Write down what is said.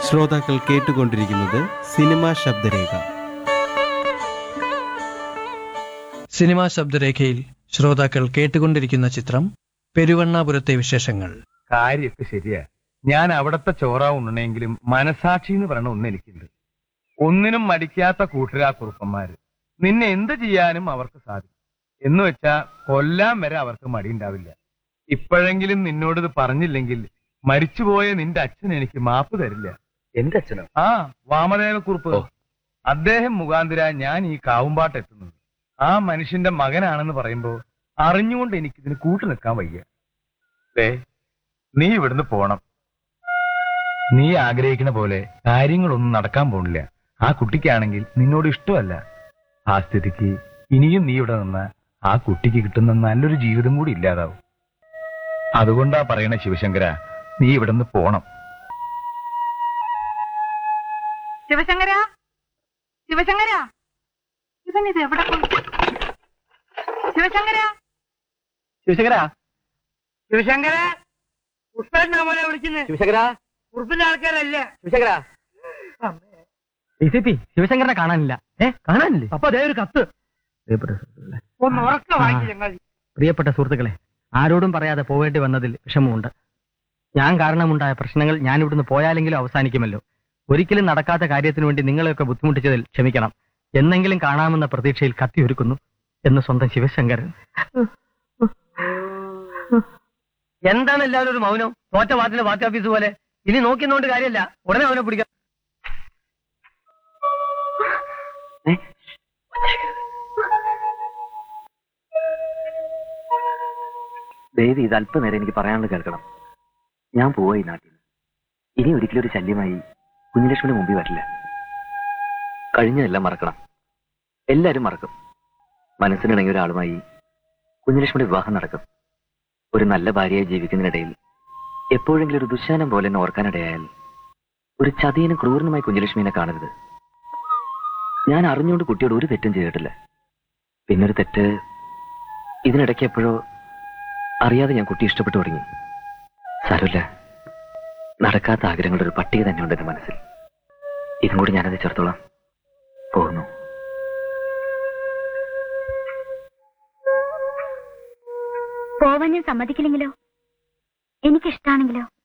ശ്രോതാക്കൾ കേട്ടുകൊണ്ടിരിക്കുന്നത് cinema ശബ്ദരേഖ cinema ശബ്ദരേഖയിൽ ശ്രോതാക്കൾ കേട്ടുകൊണ്ടിരിക്കുന്ന ചിത്രം പെരുവണ്ണാപുരത്തെ വിശേഷങ്ങൾ കാര്യമൊക്കെ ശരിയാ ഞാൻ അവിടത്തെ ചോറ ഉണ്ണണെങ്കിലും മനസാക്ഷി എന്ന് പറയണ ഒന്ന് എനിക്കുണ്ട് ഒന്നിനും മടിക്കാത്ത കൂട്ടരാ കുറുപ്പന്മാര് നിന്നെ എന്ത് ചെയ്യാനും അവർക്ക് സാധിക്കും എന്ന് വെച്ചാ കൊല്ലാൻ വരെ അവർക്ക് മടിയുണ്ടാവില്ല ഇപ്പോഴെങ്കിലും നിന്നോട് ഇത് പറഞ്ഞില്ലെങ്കിൽ മരിച്ചുപോയ നിന്റെ അച്ഛൻ എനിക്ക് മാപ്പ് തരില്ല എന്റെ അച്ഛനോ ആ വാമദേവക്കുറുപ്പ് ഓ. അദ്ദേഹം മുഖാന്തിര ഞാൻ ഈ കാവുമ്പാട്ട് എത്തുന്നത് ആ മനുഷ്യന്റെ മകനാണെന്ന് പറയുമ്പോ അറിഞ്ഞുകൊണ്ട് എനിക്കിതിന് കൂട്ടു നിൽക്കാൻ വയ്യ ദേ നീ ഇവിടുന്ന് പോണം നീ ആഗ്രഹിക്കുന്ന പോലെ കാര്യങ്ങളൊന്നും നടക്കാൻ പോണില്ല ആ കുട്ടിക്കാണെങ്കിൽ നിന്നോട് ഇഷ്ടമല്ല ആ സ്ഥിതിക്ക് ഇനിയും നീ ഇവിടെ നിന്ന് ആ കുട്ടിക്ക് കിട്ടുന്ന നല്ലൊരു ജീവിതം കൂടി ഇല്ലാതാവും അതുകൊണ്ടാ പറയണ ശിവശങ്കര നീ ഇവിടുന്ന് പോണം ശിവശങ്കര ശിവശങ്കര ഇവൻ ഇത് എവിടെ പോയി ശിവശങ്കര ശിവശങ്കര ശിവശങ്കര പുഷ്പൻ നമ്മളെ വിളിക്കുന്നത് ശിവശങ്കര കുറുപ്പിന്റെ ആൾക്കാരല്ല ശിവശങ്കര ഡി സി പി ശിവശങ്കരനെ കാണാനില്ല ഏ കാണാനില്ലേ അപ്പൊ അതേ ഒരു കത്ത് പ്രിയപ്പെട്ട സുഹൃത്തുക്കളെ ഒന്ന് ഉറക്ക വായിച്ചു ഞങ്ങൾ പ്രിയപ്പെട്ട സുഹൃത്തുക്കളെ ആരോടും പറയാതെ പോവേണ്ടി വന്നതിൽ വിഷമമുണ്ട് ഞാൻ കാരണമുണ്ടായ പ്രശ്നങ്ങൾ ഞാൻ ഇവിടുന്ന് പോയാലെങ്കിലും അവസാനിക്കുമല്ലോ ഒരിക്കലും നടക്കാത്ത കാര്യത്തിനു വേണ്ടി നിങ്ങളെയൊക്കെ ബുദ്ധിമുട്ടിച്ചതിൽ ക്ഷമിക്കണം എന്നെങ്കിലും കാണാമെന്ന പ്രതീക്ഷയിൽ കത്തിയൊരുക്കുന്നു എന്ന് സ്വന്തം ശിവശങ്കരൻ എന്താണ് എല്ലാവരും ഒരു മൗനം തോറ്റ പാർട്ടിയുടെ പാർട്ടി ഓഫീസ് പോലെ ഇനി നോക്കിയെന്നോണ്ട് കാര്യമില്ല ഉടനെ അവനെ പിടിക്കാം ദേവി ഇത് അല്പനേരം എനിക്ക് പറയാനുള്ളത് കേൾക്കണം ഞാൻ പോവാ ഈ നാട്ടിൽ ഇനി ഒരിക്കലും ഒരു ശല്യമായി കുഞ്ഞലക്ഷ്മിയുടെ മുമ്പിൽ വരില്ല കഴിഞ്ഞതെല്ലാം മറക്കണം എല്ലാരും മറക്കും മനസ്സിനിണങ്ങിയ ഒരാളുമായി കുഞ്ഞലക്ഷ്മിയുടെ വിവാഹം നടക്കും ഒരു നല്ല ഭാര്യയായി ജീവിക്കുന്നതിനിടയിൽ എപ്പോഴെങ്കിലും ഒരു ദുശാനം പോലെ എന്നെ ഓർക്കാനിടയായാൽ ഒരു ചതിയനും ക്രൂരനുമായി കുഞ്ഞലക്ഷ്മിനെ കാണരുത് ഞാൻ അറിഞ്ഞുകൊണ്ട് കുട്ടിയോട് ഒരു തെറ്റും ചെയ്തിട്ടില്ല പിന്നൊരു തെറ്റ് ഇതിനിടയ്ക്ക് എപ്പോഴോ അറിയാതെ ഞാൻ കുട്ടി ഇഷ്ടപ്പെട്ടു തുടങ്ങി സാരമില്ല നടക്കാത്ത ആഗ്രഹങ്ങളുടെ ഒരു പട്ടിക തന്നെയുണ്ട് എന്റെ മനസ്സിൽ ഇതും കൂടി ഞാനത് ചേർത്തോളാം പോകുന്നു പോവാൻ ഞാൻ സമ്മതിക്കില്ലെങ്കിലോ എനിക്കിഷ്ടാണെങ്കിലോ